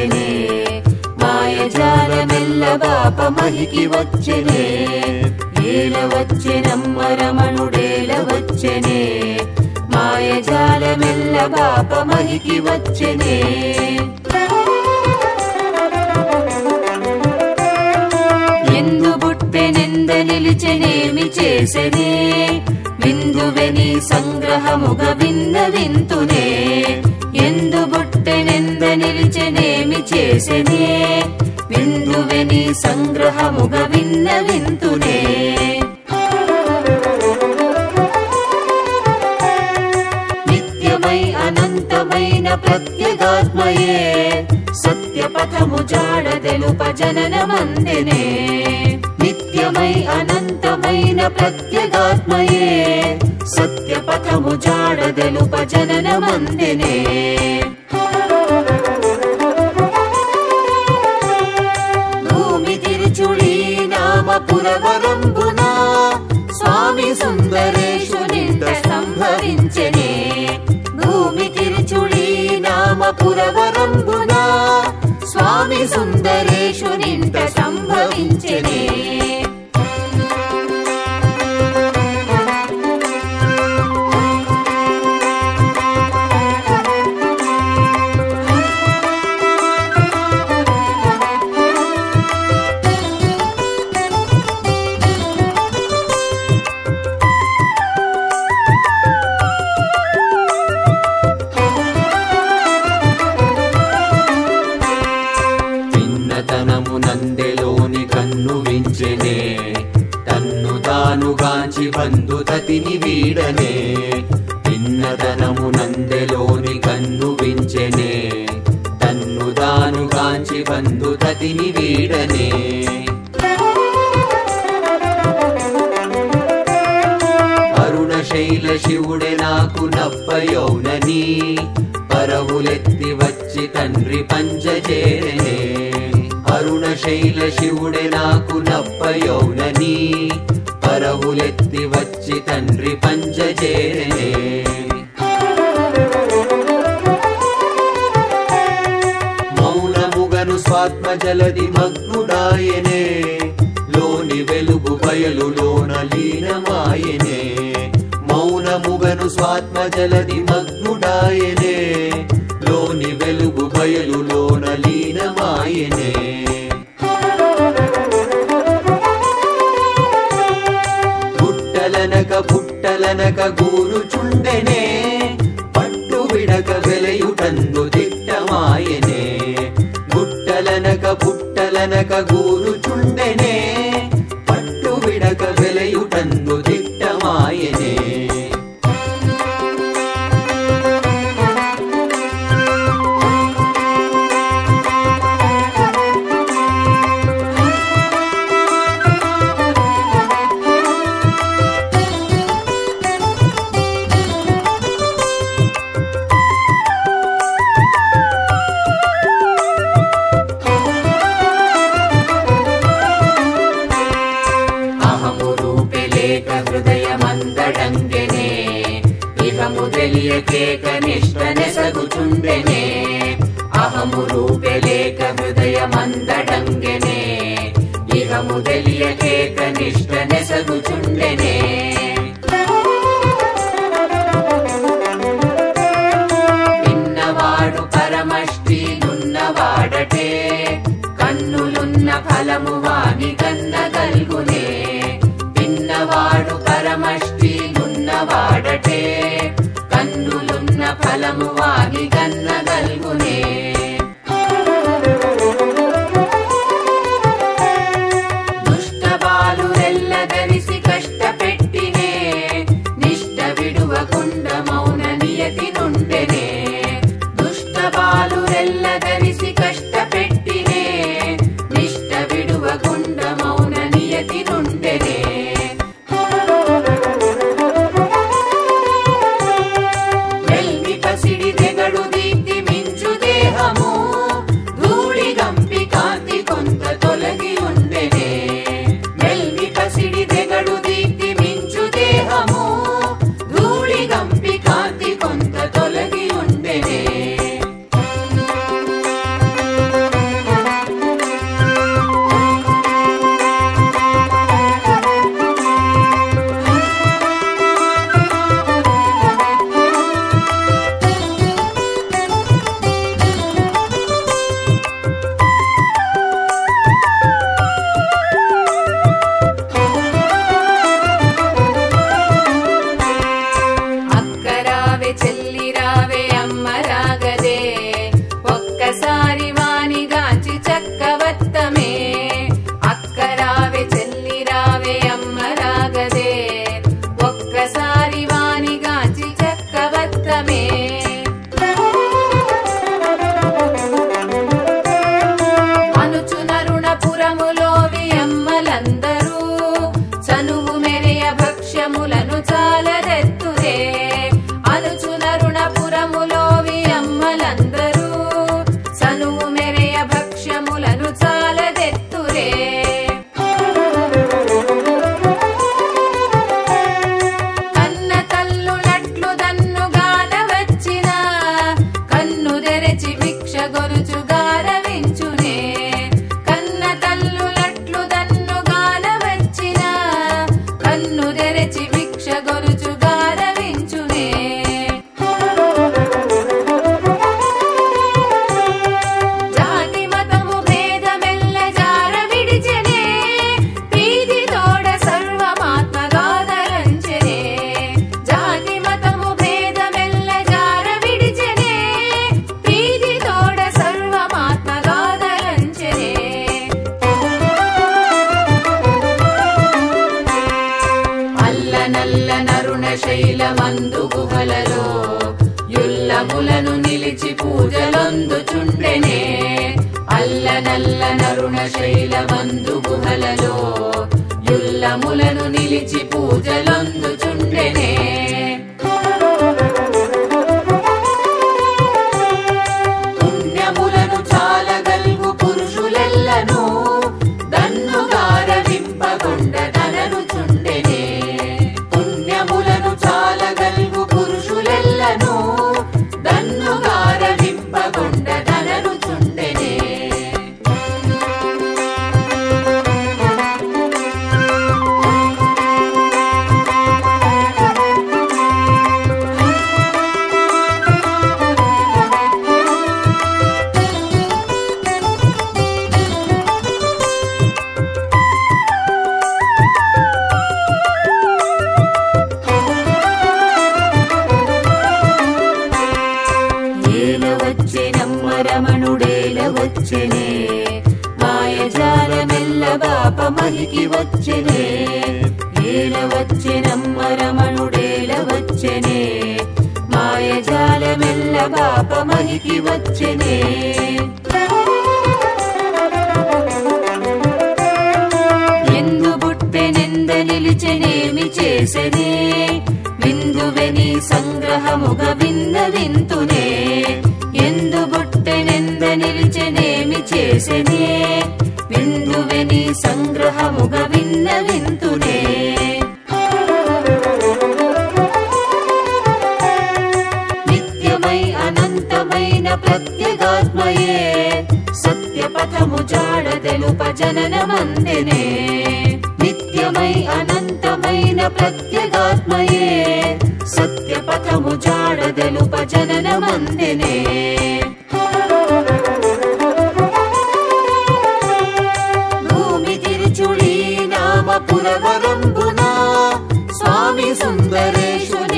వచ్చెనే మాయజాలమెల్ల బాప మహికి వచ్చెనే ఏల వచ్చెనమ్మ రమణుడేల వచ్చెనే మాయజాలమెల్ల బాప మహికి వచ్చెనే ఎందు బుట్టెనెంద నిలిచెనేమి చేసెనే విందువెని సంగ్రహముగ విన్న వింతునే ఎందు బుట్టెనెంద నిలిచెనేమి చేసెనే విందువెని సంగ్రహముగ విన్న వింతునే నిత్యమై అనంతమైన ప్రత్యేగాత్మయే సత్యపథము జాడ తెలుప జనన మందినే నిత్యమై అనంతమైన ప్రత్యేగాత్మయే సత్యపథము జాడ తెలుప జనన మందినే భూమి తిరుచుడి నామ పురవరంబున స్వామి సుందరేశునింద సంభవించెనే భూమి తిరుచుడి నామ పురవరంబున స్వామి సుందరేశునింద సంభవించెనే చిన్నతనము నందెలోని కన్ను వించెనే తన్ను తానుగాంచి బంధుతతిని వీడనే చిన్నతనము నందెలోని కన్ను వించెనే తన్ను తానుగాంచి బంధుతతిని వీడనే అరుణ శైల శివుడే నాకు నప్పయౌనని పరవులెత్తి వచ్చి తండ్రి పంచజేరనే అరుణ శైల శివుడే నాకు నప్పయౌనని పరవులెత్తి వచ్చి తండ్రి పంచజేరనే మౌనముగను స్వాత్మ జలది మగ్నుడాయనే లోని వెలుగు బయలులోన లీనమాయనే మౌనముగను స్వాత్మ జలది మగ్నుడాయనే లోని వెలుగు బయలులోన లీనమాయనే పుట్టలనక పుట్టలనక గూరుచుండెనే పట్టు విడక వెలయుటందు దిట్టమాయనే గుట్టలనక పుట్టలనక గూరుచుండెనే పట్టు విడక వెలయుటందు దిట్టమాయనే అహము రూపే లేక హృదయమందడంగెనే ఇహము తెలియకేక నిష్ట నెసగుచుండెనే అహము రూపే లేక హృదయమందడంగెనే ఇహము తెలియకేక నిష్ట నెసగుచుండెనే విన్నవాడు పరమష్టి నున్నవాడటే కన్నులున్న ఫలము వాని గన్న గల్గునే విన్నవాడు పరమష్టి నున్నవాడటే కన్నులున్న ఫలము వాని గన్న గల్గునే దుష్ట బాలురెల్లదరిసి కష్టపెట్టినే నిష్ట విడువకుండ మౌన నియతి నుండెనే దుష్ట బాలురెల్లదరిసి కష్టపెట్టినే నిష్ట విడువకుండ మౌన నియతి నుండెనే వెల్మి పసిడి తెగడు శైలమందు గుహలలో యుల్లములను నిలిచి పూజలొందుచుండెనే పుణ్యములను చాలగల్గు పురుషులెల్లను దన్నుగారవింపగొండ చుండెనే పుణ్యములను చాలగల్గు పురుషులెల్లను దన్నుగారవింపగొండ చుండెనే ఏల వచ్చెనమ్మ రమణుడేల వచ్చెనే మాయజాలమెల్ల బాప మహికి వచ్చెనే ఏల వచ్చెనమ్మ రమణుడేల వచ్చెనే మాయజాలమెల్ల బాప మహికి వచ్చెనే ఎందు బుట్టెనెంద నిలిచెనేమి చేసెనే విందువెని సంగ్రహముగ విన్న వింతునే ఎందు బుట్టెనెంద నిలిచెనేమి చేసెనే విందువెని సంగ్రహముగ విన్న వింతునే నిత్యమై అనంతమైన ప్రత్యేగాత్మయే సత్యపథము జాడ తెలుప జననమందెనే నిత్యమై అనంతమైన ప్రత్యేగాత్మయే సత్యపథము జాడ తెలుప జననమందెనే భూమి తిరుచుడి నామ పురవరంబున స్వామి సుందరేశు